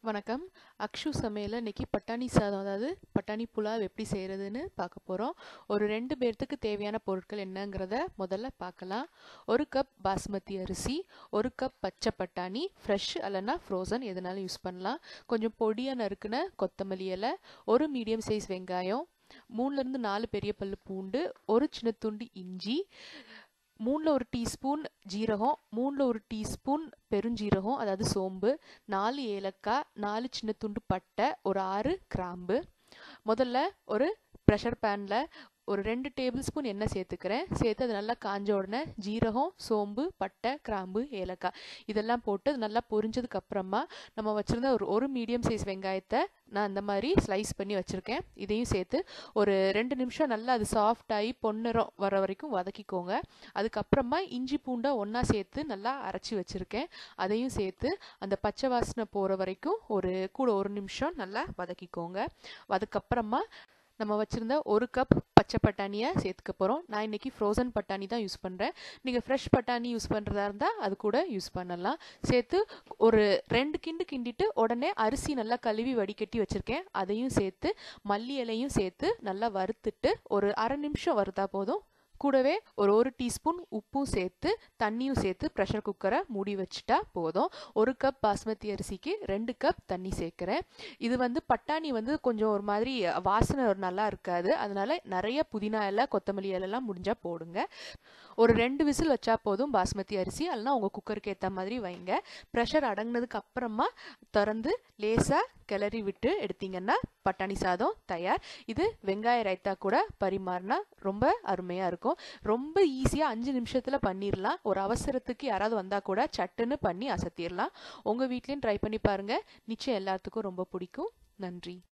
வணக்கம் அக்ஷு சமையலில் இன்னைக்கு பட்டாணி சாதம் அதாவது பட்டாணி புலாவ் எப்படி செய்கிறதுன்னு பார்க்க போகிறோம் ஒரு ரெண்டு பேர்த்துக்கு தேவையான பொருட்கள் என்னங்கிறத முதல்ல பார்க்கலாம் ஒரு கப் பாஸ்மதி அரிசி ஒரு கப் பச்சை பட்டாணி ஃப்ரெஷ் இல்லைன்னா ஃப்ரோசன் எதுனாலும் யூஸ் பண்ணலாம் கொஞ்சம் பொடியாக நறுக்குன கொத்தமல்லி இலை ஒரு மீடியம் சைஸ் வெங்காயம் மூணுலேருந்து நாலு பெரிய பல்லு பூண்டு ஒரு சின்ன துண்டு இஞ்சி மூணில் ஒரு டீஸ்பூன் ஜீரகம் மூணில் ஒரு டீஸ்பூன் பெருஞ்சீரகம் அதாவது சோம்பு நாலு ஏலக்காய் நாலு சின்ன துண்டு பட்டை ஒரு ஆறு கிராம்பு முதல்ல ஒரு ப்ரெஷர் பேனில் ஒரு ரெண்டு டேபிள் ஸ்பூன் எண்ணெய் சேர்த்துக்கிறேன் சேர்த்து அது நல்லா காஞ்ச உடனே ஜீரகம் சோம்பு பட்டை கிராம்பு ஏலக்காய் இதெல்லாம் போட்டு அது நல்லா பொரிஞ்சதுக்கு அப்புறமா நம்ம வச்சுருந்த ஒரு ஒரு மீடியம் சைஸ் வெங்காயத்தை நான் இந்த மாதிரி ஸ்லைஸ் பண்ணி வச்சுருக்கேன் இதையும் சேர்த்து ஒரு ரெண்டு நிமிஷம் நல்லா அது சாஃப்ட் ஆகி பொன்னிறம் வர வரைக்கும் வதக்கிக்கோங்க அதுக்கப்புறமா இஞ்சி பூண்டை ஒன்றா சேர்த்து நல்லா அரைச்சி வச்சுருக்கேன் அதையும் சேர்த்து அந்த பச்சை வாசனை போகிற வரைக்கும் ஒரு கூட ஒரு நிமிஷம் நல்லா வதக்கிக்கோங்க அதுக்கப்புறமா நம்ம வச்சுருந்த ஒரு கப் பச்சை பட்டாணியை சேர்த்துக்க போகிறோம் நான் இன்றைக்கி ஃப்ரோசன் பட்டாணி தான் யூஸ் பண்ணுறேன் நீங்கள் ஃப்ரெஷ் பட்டாணி யூஸ் பண்ணுறதா இருந்தால் அது கூட யூஸ் பண்ணலாம் சேர்த்து ஒரு ரெண்டு கிண்டு கிண்டிட்டு உடனே அரிசி நல்லா கழுவி வடிகட்டி வச்சுருக்கேன் அதையும் சேர்த்து மல்லி இலையும் சேர்த்து நல்லா வறுத்துட்டு ஒரு அரை நிமிஷம் வறுத்தா போதும் கூடவே ஒரு ஒரு டீஸ்பூன் உப்பும் சேர்த்து தண்ணியும் சேர்த்து ப்ரெஷர் குக்கரை மூடி வச்சுட்டா போதும் ஒரு கப் பாஸ்மதி அரிசிக்கு ரெண்டு கப் தண்ணி சேர்க்குறேன் இது வந்து பட்டாணி வந்து கொஞ்சம் ஒரு மாதிரி வாசனை ஒரு நல்லா இருக்காது அதனால நிறைய புதினா இலை கொத்தமல்லி இலைலாம் முடிஞ்சால் போடுங்க ஒரு ரெண்டு விசில் வச்சா போதும் பாஸ்மதி அரிசி அல்லனா உங்கள் குக்கருக்கு ஏற்ற மாதிரி வைங்க ப்ரெஷர் அடங்கினதுக்கு அப்புறமா திறந்து லேசாக கிளறி விட்டு எடுத்தீங்கன்னா பட்டாணி சாதம் தயார் இது வெங்காய ரைத்தா கூட பரிமாறினா ரொம்ப அருமையாக இருக்கும் ரொம்ப ஈஸியாக அஞ்சு நிமிஷத்தில் பண்ணிடலாம் ஒரு அவசரத்துக்கு யாராவது வந்தால் கூட சட்டுன்னு பண்ணி அசத்திடலாம் உங்கள் வீட்லேயும் ட்ரை பண்ணி பாருங்கள் நிச்சயம் எல்லாத்துக்கும் ரொம்ப பிடிக்கும் நன்றி